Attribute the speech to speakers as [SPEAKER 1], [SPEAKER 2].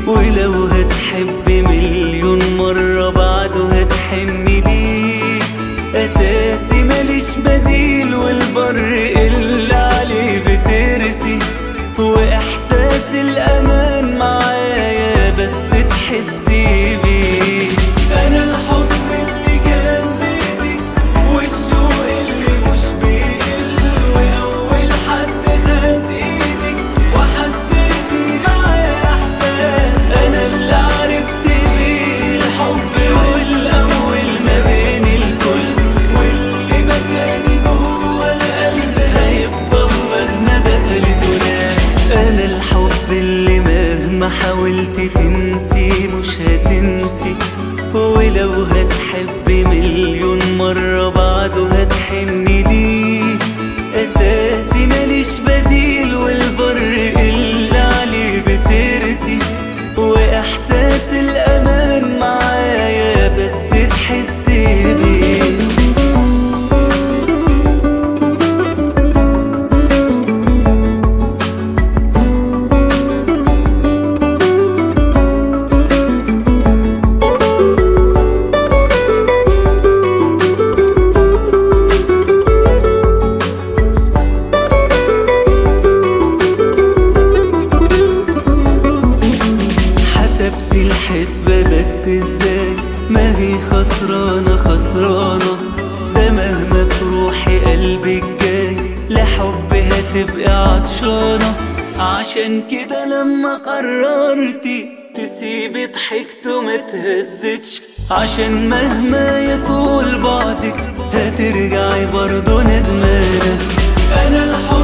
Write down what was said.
[SPEAKER 1] ولو هتحب مليون مرة بعده هتحن ليه أساسي ماليش بديل والبر اللي عليه بترسي وإحساس الأمان معايا بس تحسي بيه أنا الحب اللي كان بإيدك والشوق اللي مش بيقل وأول حد خد إيدك وحسيتي معايا إحساس أنا اللي عرفت بيه الحب والأول ما بين الكل واللي مكاني جوه القلب هيفضل مهما دخلت ناس أنا الحب اللي مهما حاولت تنسي مش هتنسي ولو هتحب مليون مرة بعده هتحن ليه أساسي ماليش بديل والبر اللي عليه بترسي وإحساس الأمان معايا بس تحسي بيه حسبت الحسبة بس ازاي ما هي خسرانة خسرانة ده مهما تروحي قلبك جاي لحبها تبقى عطشانة عشان كده لما قررتي تسيبي ضحكت وما تهزتش عشان مهما يطول بعدك هترجعي برضه ندمانة أنا الحب